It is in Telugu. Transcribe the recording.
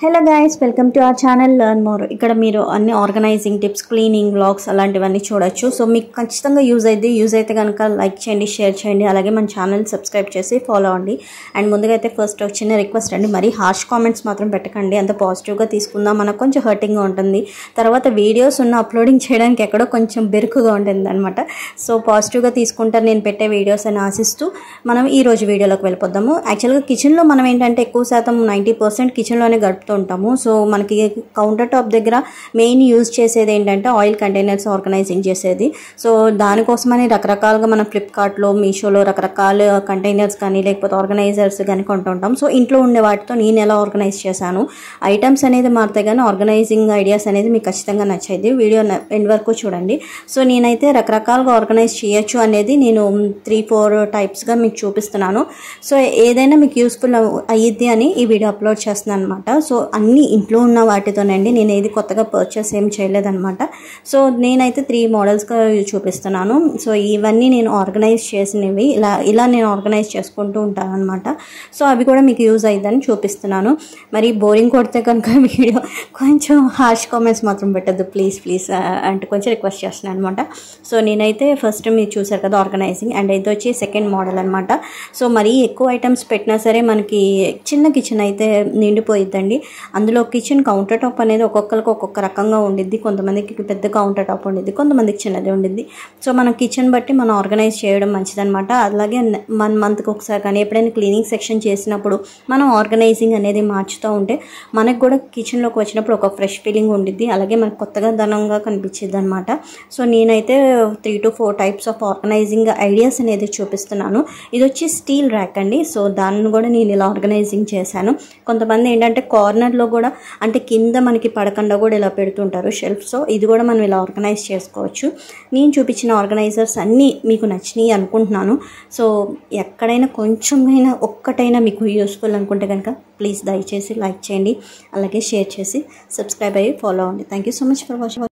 hello guys welcome to our channel learn more ఇక్కడ మీరు అన్ని ఆర్గనైజింగ్ టిప్స్ క్లీనింగ్ బ్లాగ్స్ అలాంటివన్నీ చూడొచ్చు సో మీకు ఖచ్చితంగా యూజ్ అయితే యూజ్ అయితే కనుక లైక్ చేయండి షేర్ చేయండి అలాగే మన ఛానల్ సబ్స్క్రైబ్ చేసి ఫాలో అవ్వండి అండ్ ముందుగా అయితే ఫస్ట్ ఒక చిన్న రిక్వెస్ట్ అండి మరి హార్ష్ కామెంట్స్ మాత్రం పెట్టకండి అంత పాజిటివ్గా తీసుకుందాం మనకు కొంచెం హర్టింగ్గా ఉంటుంది తర్వాత వీడియోస్ ఉన్న అప్లోడింగ్ చేయడానికి ఎక్కడో కొంచెం బెరుకుగా ఉంటుంది అనమాట సో పాజిటివ్గా తీసుకుంటారు నేను పెట్టే వీడియోస్ అని ఆశిస్తూ మనం ఈ రోజు వీడియోలోకి వెళ్ళిపోదాము యాక్చువల్గా కిచెన్లో మనం ఏంటంటే ఎక్కువ శాతం నైంటీ పర్సెంట్ కిచెన్లోనే గడుపుతూ ఉంటాము సో మనకి కౌంటర్ టాప్ దగ్గర మెయిన్ యూజ్ చేసేది ఏంటంటే ఆయిల్ కంటైనర్స్ ఆర్గనైజింగ్ చేసేది సో దానికోసమని రకరకాలుగా మనం ఫ్లిప్కార్ట్లో మీషోలో రకరకాల కంటైనర్స్ కానీ లేకపోతే ఆర్గనైజర్స్ కానీ కొంటుంటాం సో ఇంట్లో ఉండే వాటితో నేను ఎలా ఆర్గనైజ్ చేశాను ఐటమ్స్ అనేది మారుతాయి కానీ ఆర్గనైజింగ్ ఐడియాస్ అనేది మీకు ఖచ్చితంగా నచ్చేది వీడియో ఎండ్ వరకు చూడండి సో నేనైతే రకరకాలుగా ఆర్గనైజ్ చేయొచ్చు అనేది నేను త్రీ ఫోర్ టైప్స్గా మీకు చూపిస్తున్నాను సో ఏదైనా మీకు యూస్ఫుల్ అయ్యిద్ది అని ఈ వీడియో అప్లోడ్ చేస్తున్నాను అనమాట సో అన్ని ఇంట్లో ఉన్న వాటితోనండి నేను ఏది కొత్తగా పర్చేస్ ఏం చేయలేదన్నమాట సో నేనైతే త్రీ మోడల్స్గా చూపిస్తున్నాను సో ఇవన్నీ నేను ఆర్గనైజ్ చేసినవి ఇలా ఇలా నేను ఆర్గనైజ్ చేసుకుంటూ ఉంటాను అనమాట సో అవి కూడా మీకు యూజ్ అయ్యిందని చూపిస్తున్నాను మరి బోరింగ్ కొడితే కనుక వీడియో కొంచెం హార్ష్ కామెంట్స్ మాత్రం పెట్టద్దు ప్లీజ్ ప్లీజ్ అంటే కొంచెం రిక్వెస్ట్ చేస్తున్నాను అనమాట సో నేనైతే ఫస్ట్ మీరు చూసారు కదా ఆర్గనైజింగ్ అండ్ ఇది వచ్చి సెకండ్ మోడల్ అనమాట సో మరీ ఎక్కువ ఐటమ్స్ పెట్టినా సరే మనకి చిన్న కిచెన్ అయితే నిండిపోయిద్దండి అందులో కిచెన్ కౌంటర్ టాప్ అనేది ఒక్కొక్కరికి ఒక్కొక్క రకంగా ఉండిద్ది కొంతమందికి పెద్ద కౌంటర్ టాప్ ఉండిద్ది కొంతమందికి చిన్నది ఉండిద్ది సో మన కిచెన్ బట్టి మనం ఆర్గనైజ్ చేయడం మంచిదన్నమాట అలాగే వన్ మంత్కి ఒకసారి కానీ ఎప్పుడైనా క్లీనింగ్ సెక్షన్ చేసినప్పుడు మనం ఆర్గనైజింగ్ అనేది మార్చుతూ ఉంటే మనకు కూడా కిచెన్లోకి వచ్చినప్పుడు ఒక ఫ్రెష్ ఫీలింగ్ ఉండిద్ది అలాగే మనకు కొత్తగా ధనంగా కనిపించింది అనమాట సో నేనైతే three to four types of organising ideas అనేది చూపిస్తున్నాను ఇది వచ్చి స్టీల్ ర్యాక్ అండి సో దాన్ని కూడా నేను ఇలా ఆర్గనైజింగ్ చేశాను కొంతమంది ఏంటంటే కార్నర్లో కూడా అంటే కింద మనకి పడకుండా కూడా ఇలా పెడుతుంటారు షెల్ఫ్ సో ఇది కూడా మనం ఇలా ఆర్గనైజ్ చేసుకోవచ్చు నేను చూపించిన ఆర్గనైజర్స్ అన్నీ మీకు నచ్చినాయి అనుకుంటున్నాను సో ఎక్కడైనా కొంచెమైనా ఒక్కటైనా మీకు యూస్ఫుల్ అనుకుంటే కనుక ప్లీజ్ దయచేసి లైక్ చేయండి అలాగే షేర్ చేసి సబ్స్క్రైబ్ అయ్యి ఫాలో అవ్వండి thank you so much for watching